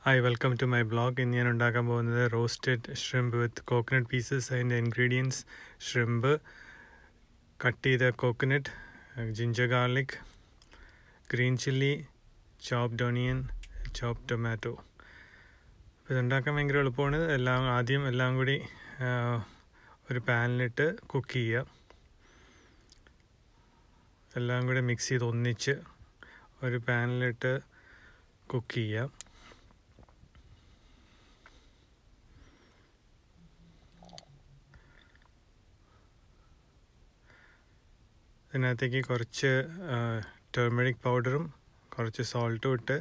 hi welcome to my blog ഇന്ന് ഞാൻ ഉണ്ടാക്കാൻ പോകുന്നത് roasted shrimp with coconut pieces അതിൻ്റെ ഇൻഗ്രീഡിയൻസ് ഷ്രിമ്പ് കട്ട് ചെയ്ത coconut ginger garlic green chilli chopped onion chop tomato അപ്പോൾ ഇതുണ്ടാക്കാൻ ഭയങ്കര എളുപ്പമാണ് എല്ലാം ആദ്യം എല്ലാം കൂടി ആ, ഒരു പാനിലിട്ട് കുക്ക് ചെയ്യുക എല്ലാം കൂടി മിക്സ് ചെയ്ത് ഒന്നിച്ച് ഒരു പാനിലിട്ട് കുക്ക് ചെയ്യുക ഇതിനകത്തേക്ക് കുറച്ച് ടേർമറിക് പൗഡറും കുറച്ച് സോൾട്ടും ഇട്ട്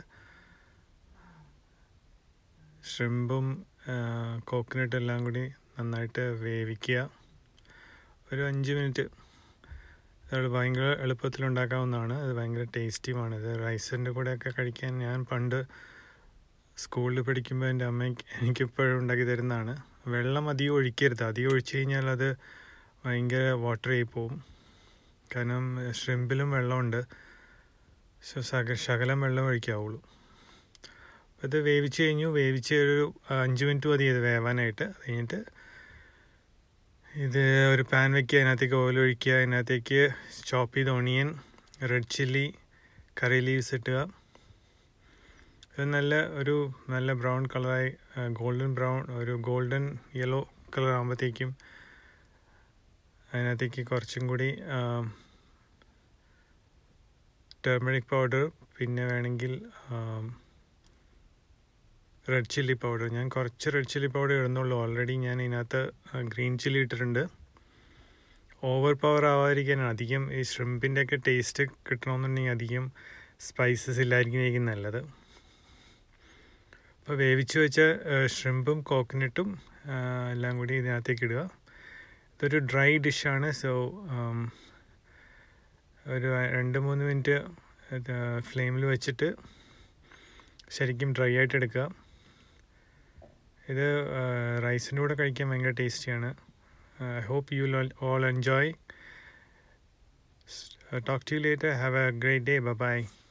ഷ്രിമ്പും കോക്കനട്ടും എല്ലാം കൂടി നന്നായിട്ട് വേവിക്കുക ഒരു അഞ്ച് മിനിറ്റ് അത് ഭയങ്കര എളുപ്പത്തിൽ ഉണ്ടാക്കാവുന്നതാണ് അത് ഭയങ്കര ടേസ്റ്റിയുമാണ് ഇത് റൈസിൻ്റെ കൂടെയൊക്കെ കഴിക്കാൻ ഞാൻ പണ്ട് സ്കൂളിൽ പഠിക്കുമ്പോൾ എൻ്റെ അമ്മയ്ക്ക് എനിക്കിപ്പോഴും ഉണ്ടാക്കി തരുന്നതാണ് വെള്ളം അധികം ഒഴിക്കരുത് അധികം ഒഴിച്ചു കഴിഞ്ഞാൽ അത് ഭയങ്കര വാട്ടർ ആയി പോവും കാരണം ഷ്രിമ്പിലും വെള്ളമുണ്ട് സോ സക ശകലം വെള്ളം ഒഴിക്കാവുള്ളൂ അപ്പോൾ ഇത് വേവിച്ച് കഴിഞ്ഞു വേവിച്ച് ഒരു അഞ്ച് മിനിറ്റ് മതി ഇത് വേവാനായിട്ട് അത് കഴിഞ്ഞിട്ട് ഇത് ഒരു പാൻ വെക്കുക അതിനകത്തേക്ക് ഓയിൽ ഒഴിക്കുക അതിനകത്തേക്ക് ചോപ്പ് ചെയ്ത onion red chilli curry leaves ഇട്ടുക ഇത് നല്ല ഒരു നല്ല ബ്രൗൺ കളറായി ഗോൾഡൻ ബ്രൗൺ ഒരു ഗോൾഡൻ യെല്ലോ കളർ ആകുമ്പോഴത്തേക്കും അതിനകത്തേക്ക് കുറച്ചും കൂടി ടേർമറിക് പൗഡർ പിന്നെ വേണമെങ്കിൽ റെഡ് ചില്ലി പൗഡർ ഞാൻ കുറച്ച് റെഡ് ചില്ലി പൗഡർ ഇടുന്നുള്ളൂ ഓൾറെഡി ഞാൻ ഇതിനകത്ത് ഗ്രീൻ ചില്ലി ഇട്ടിട്ടുണ്ട് ഓവർ പവർ ആവാതിരിക്കാനാണ് അധികം ഈ ഷ്രിമ്പിൻ്റെ ഒക്കെ ടേസ്റ്റ് കിട്ടണമെന്നുണ്ടെങ്കിൽ അധികം സ്പൈസസ് ഇല്ലായിരിക്കും നല്ലത് അപ്പോൾ വേവിച്ച് വെച്ച ഷ്രിമ്പും കോക്കനട്ടും എല്ലാം കൂടി ഇതിനകത്തേക്ക് ഇടുക ഇതൊരു ഡ്രൈ ഡിഷാണ് സോ ഒരു രണ്ട് മൂന്ന് മിനിറ്റ് ഫ്ലെയിമിൽ വെച്ചിട്ട് ശരിക്കും ഡ്രൈ ആയിട്ട് എടുക്കുക ഇത് റൈസിൻ്റെ കൂടെ കഴിക്കാൻ ഭയങ്കര ടേസ്റ്റിയാണ് I hope you all enjoy talk to later have a great day by